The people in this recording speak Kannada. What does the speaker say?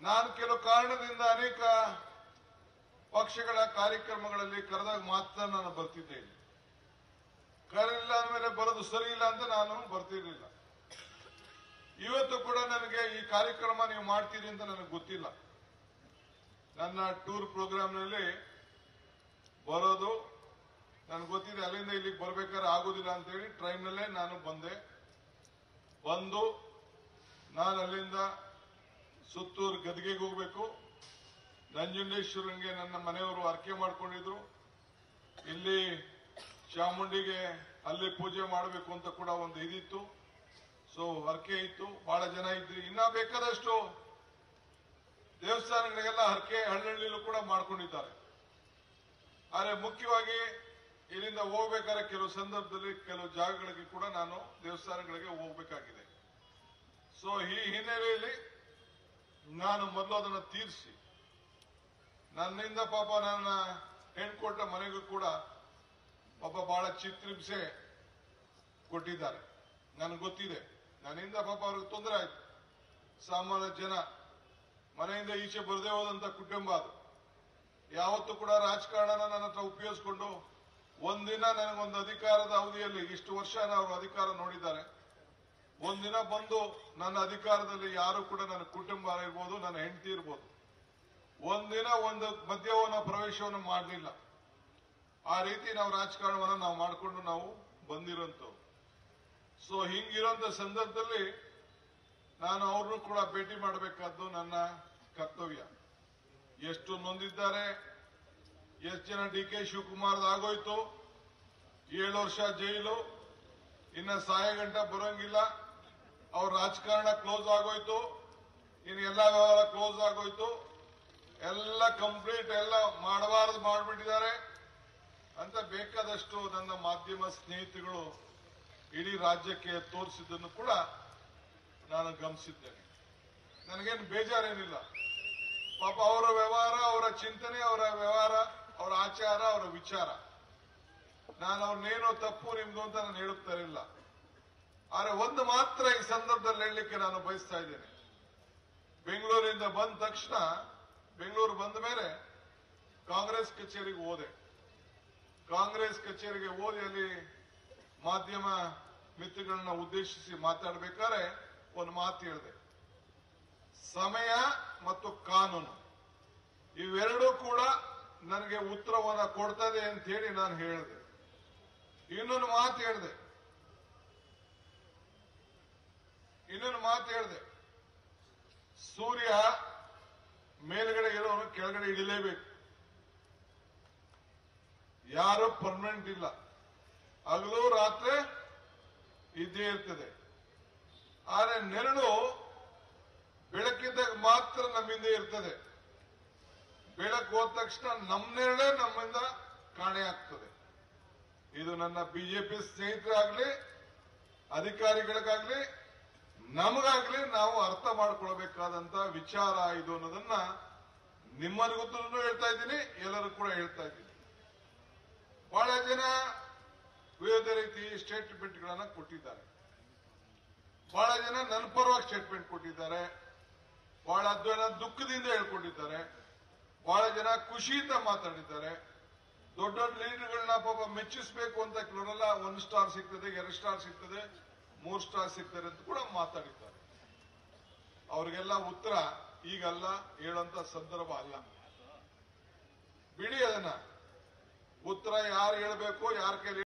ನಾನು ಕೆಲವು ಕಾರಣದಿಂದ ಅನೇಕ ಪಕ್ಷಗಳ ಕಾರ್ಯಕ್ರಮಗಳಲ್ಲಿ ಕರೆದಾಗ ಮಾತ್ರ ನಾನು ಬರ್ತಿದ್ದೆ ಇಲ್ಲಿ ಕರೆಯಿಲ್ಲ ಅಂದಮೇಲೆ ಬರೋದು ಸರಿ ಇಲ್ಲ ಅಂತ ನಾನು ಬರ್ತಿರ್ಲಿಲ್ಲ ಇವತ್ತು ಕೂಡ ನನಗೆ ಈ ಕಾರ್ಯಕ್ರಮ ನೀವು ಮಾಡ್ತೀರಿ ಅಂತ ನನಗೆ ಗೊತ್ತಿಲ್ಲ ನನ್ನ ಟೂರ್ ಪ್ರೋಗ್ರಾಮ್ನಲ್ಲಿ ಬರೋದು ನನಗೆ ಗೊತ್ತಿದೆ ಅಲ್ಲಿಂದ ಇಲ್ಲಿಗೆ ಬರ್ಬೇಕಾದ್ರೆ ಆಗೋದಿಲ್ಲ ಅಂತೇಳಿ ಟ್ರೈನ್ನಲ್ಲೇ ನಾನು ಬಂದೆ ಬಂದು ನಾನು ಅಲ್ಲಿಂದ ಸುತ್ತೂರು ಗದಿಗೆಗೆ ಹೋಗ್ಬೇಕು ನಂಜುಂಡೇಶ್ವರಂಗೆ ನನ್ನ ಮನೆಯವರು ಅರ್ಕೆ ಮಾಡ್ಕೊಂಡಿದ್ರು ಇಲ್ಲಿ ಚಾಮುಂಡಿಗೆ ಅಲ್ಲಿ ಪೂಜೆ ಮಾಡಬೇಕು ಅಂತ ಕೂಡ ಒಂದು ಇದಿತ್ತು ಸೊ ಹರಕೆ ಇತ್ತು ಬಹಳ ಜನ ಇದ್ರಿ ಇನ್ನ ಬೇಕಾದಷ್ಟು ದೇವಸ್ಥಾನಗಳಿಗೆಲ್ಲ ಹರಕೆ ಹಳ್ಳಿಯಲ್ಲೂ ಕೂಡ ಮಾಡ್ಕೊಂಡಿದ್ದಾರೆ ಆದರೆ ಮುಖ್ಯವಾಗಿ ಇಲ್ಲಿಂದ ಹೋಗ್ಬೇಕಾದ್ರೆ ಕೆಲವು ಸಂದರ್ಭದಲ್ಲಿ ಕೆಲವು ಜಾಗಗಳಿಗೆ ಕೂಡ ನಾನು ದೇವಸ್ಥಾನಗಳಿಗೆ ಹೋಗ್ಬೇಕಾಗಿದೆ ಸೊ ಈ ಹಿನ್ನೆಲೆಯಲ್ಲಿ ನಾನು ಮೊದಲು ಅದನ್ನು ತೀರಿಸಿ ನನ್ನಿಂದ ಪಾಪ ನನ್ನ ಹೆಣ್ಕೊಟ್ಟ ಮನೆಗೂ ಕೂಡ ಪಾಪ ಬಹಳ ಚಿತ್ರಿಂಸೆ ಕೊಟ್ಟಿದ್ದಾರೆ ನನಗೆ ಗೊತ್ತಿದೆ ನನ್ನಿಂದ ಪಾಪ ಅವ್ರಿಗೆ ತೊಂದರೆ ಆಯ್ತು ಸಾಮಾನ್ಯ ಜನ ಮನೆಯಿಂದ ಈಚೆ ಬರದೇ ಹೋದಂತ ಕುಟುಂಬ ಅದು ಯಾವತ್ತೂ ಕೂಡ ರಾಜಕಾರಣನ ನನ್ನ ಹತ್ರ ಉಪಯೋಗಿಸ್ಕೊಂಡು ಒಂದಿನ ನನಗೊಂದು ಅಧಿಕಾರದ ಅವಧಿಯಲ್ಲಿ ಇಷ್ಟು ವರ್ಷ ಅವರು ಅಧಿಕಾರ ನೋಡಿದ್ದಾರೆ ಒಂದಿನ ಬಂದು ನನ್ನ ಅಧಿಕಾರದಲ್ಲಿ ಯಾರು ಕೂಡ ನನ್ನ ಕುಟುಂಬ ಇರ್ಬೋದು ನನ್ನ ಹೆಂಡತಿ ಇರ್ಬೋದು ಒಂದಿನ ಒಂದು ಮದ್ಯವನ್ನ ಪ್ರವೇಶವನ್ನು ಮಾಡಲಿಲ್ಲ ಆ ರೀತಿ ನಾವು ರಾಜಕಾರಣವನ್ನು ನಾವು ಮಾಡಿಕೊಂಡು ನಾವು ಬಂದಿರೋಂಥವ್ರು ಸೊ ಹಿಂಗಿರೋಂಥ ಸಂದರ್ಭದಲ್ಲಿ ನಾನು ಅವ್ರನ್ನೂ ಕೂಡ ಭೇಟಿ ಮಾಡಬೇಕಾದ್ದು ನನ್ನ ಕರ್ತವ್ಯ ಎಷ್ಟು ನೊಂದಿದ್ದಾರೆ ಎಷ್ಟು ಜನ ಡಿ ಕೆ ಶಿವಕುಮಾರ್ ಆಗೋಯ್ತು ಏಳು ವರ್ಷ ಜೈಲು ಇನ್ನ ಸಾಯ ಗಂಟ ಬರೋಂಗಿಲ್ಲ ಅವ್ರ ರಾಜಕಾರಣ ಕ್ಲೋಸ್ ಆಗೋಯ್ತು ಇನ್ನು ಎಲ್ಲ ವ್ಯವಹಾರ ಕ್ಲೋಸ್ ಆಗೋಯ್ತು ಎಲ್ಲ ಕಂಪ್ಲೀಟ್ ಎಲ್ಲ ಮಾಡಬಾರದು ಮಾಡಿಬಿಟ್ಟಿದ್ದಾರೆ ಅಂತ ಬೇಕಾದಷ್ಟು ನನ್ನ ಮಾಧ್ಯಮ ಸ್ನೇಹಿತರುಗಳು ಇಡೀ ರಾಜ್ಯಕ್ಕೆ ತೋರಿಸಿದ್ದನ್ನು ಕೂಡ ನಾನು ಗಮನಿಸಿದ್ದೇನೆ ನನಗೇನು ಬೇಜಾರೇನಿಲ್ಲ ಪಾಪ ಅವರ ವ್ಯವಹಾರ ಅವರ ಚಿಂತನೆ ಅವರ ವ್ಯವಹಾರ ಅವರ ಆಚಾರ ಅವರ ವಿಚಾರ ನಾನು ಅವ್ರನ್ನೇನೋ ತಪ್ಪು ನಿಮ್ದು ಅಂತ ನಾನು ಹೇಳುತ್ತಾ ಇಲ್ಲ ಆದರೆ ಒಂದು ಮಾತ್ರ ಈ ಸಂದರ್ಭದಲ್ಲಿ ಹೇಳಲಿಕ್ಕೆ ನಾನು ಬಯಸ್ತಾ ಇದ್ದೇನೆ ಬೆಂಗಳೂರಿಂದ ಬಂದ ತಕ್ಷಣ ಬೆಂಗಳೂರು ಬಂದ ಮೇಲೆ ಕಾಂಗ್ರೆಸ್ ಕಚೇರಿಗೆ ಹೋದೆ ಕಾಂಗ್ರೆಸ್ ಕಚೇರಿಗೆ ಹೋಗಿ ಅಲ್ಲಿ ಮಾಧ್ಯಮ ಮಿತ್ರಗಳನ್ನ ಉದ್ದೇಶಿಸಿ ಮಾತಾಡಬೇಕಾದ್ರೆ ಒಂದು ಮಾತು ಹೇಳಿದೆ ಸಮಯ ಮತ್ತು ಕಾನೂನು ಇವೆರಡೂ ಕೂಡ ನನಗೆ ಉತ್ತರವನ್ನ ಕೊಡ್ತದೆ ಅಂತ ಹೇಳಿ ನಾನು ಹೇಳಿದೆ ಇನ್ನೊಂದು ಮಾತು ಹೇಳಿದೆ ಇನ್ನೊಂದು ಮಾತು ಹೇಳಿದೆ ಸೂರ್ಯ ಮೇಲ್ಗಡೆ ಇರೋನು ಕೆಳಗಡೆ ಇಳಿಲೇಬೇಕು ಯಾರು ಪರ್ಮನೆಂಟ್ ಇಲ್ಲ ಹಗಲು ರಾತ್ರಿ ಇದ್ದೇ ಇರ್ತದೆ ಆದರೆ ನೆರಳು ಬೆಳಕಿದ್ದಾಗ ಮಾತ್ರ ನಮ್ಮಿಂದ ಇರ್ತದೆ ಬೆಳಕು ಹೋದ ತಕ್ಷಣ ನಮ್ಮ ನೆರಳೇ ನಮ್ಮಿಂದ ಕಾಣೆ ಆಗ್ತದೆ ಇದು ನನ್ನ ಬಿಜೆಪಿ ಸ್ನೇಹಿತರಾಗ್ಲಿ ಅಧಿಕಾರಿಗಳಿಗಾಗ್ಲಿ ನಮಗಾಗ್ಲಿ ನಾವು ಅರ್ಥ ಮಾಡ್ಕೊಳ್ಬೇಕಾದಂತ ವಿಚಾರ ಇದು ಅನ್ನೋದನ್ನ ನಿಮ್ಮನಿಗೊತ್ತೂ ಹೇಳ್ತಾ ಇದ್ದೀನಿ ಎಲ್ಲರೂ ಕೂಡ ಹೇಳ್ತಾ ಇದ್ದೀನಿ ಬಹಳ ಜನ ವಿವಿಧ ರೀತಿ ಸ್ಟೇಟ್ಮೆಂಟ್ಗಳನ್ನ ಕೊಟ್ಟಿದ್ದಾರೆ ಬಹಳ ಜನ ನನ್ನ ಪರವಾಗಿ ಸ್ಟೇಟ್ಮೆಂಟ್ ಕೊಟ್ಟಿದ್ದಾರೆ ಬಹಳ ಜನ ದುಃಖದಿಂದ ಹೇಳ್ಕೊಂಡಿದ್ದಾರೆ ಬಹಳ ಜನ ಖುಷಿಯಿಂದ ಮಾತಾಡಿದ್ದಾರೆ ದೊಡ್ಡ ದೊಡ್ಡ ಲೀಡರ್ಗಳನ್ನ ಪಾಪ ಮೆಚ್ಚಿಸಬೇಕು ಅಂತ ಕೆಲವರೆಲ್ಲ ಒಂದು ಸ್ಟಾರ್ ಸಿಗ್ತದೆ ಎರಡು ಸ್ಟಾರ್ ಸಿಗ್ತದೆ ಮೂರು ಸ್ಟಾರ್ ಸಿಗ್ತದೆ ಅಂತ ಕೂಡ ಮಾತಾಡಿದ್ದಾರೆ ಅವ್ರಿಗೆಲ್ಲ ಉತ್ತರ ಈಗಲ್ಲ ಹೇಳೋಂತ ಸಂದರ್ಭ ಅಲ್ಲ ಬಿಡಿ ಅದನ್ನ ಉತ್ತರ ಯಾರು ಹೇಳ್ಬೇಕು ಯಾರ ಕೈಲಿ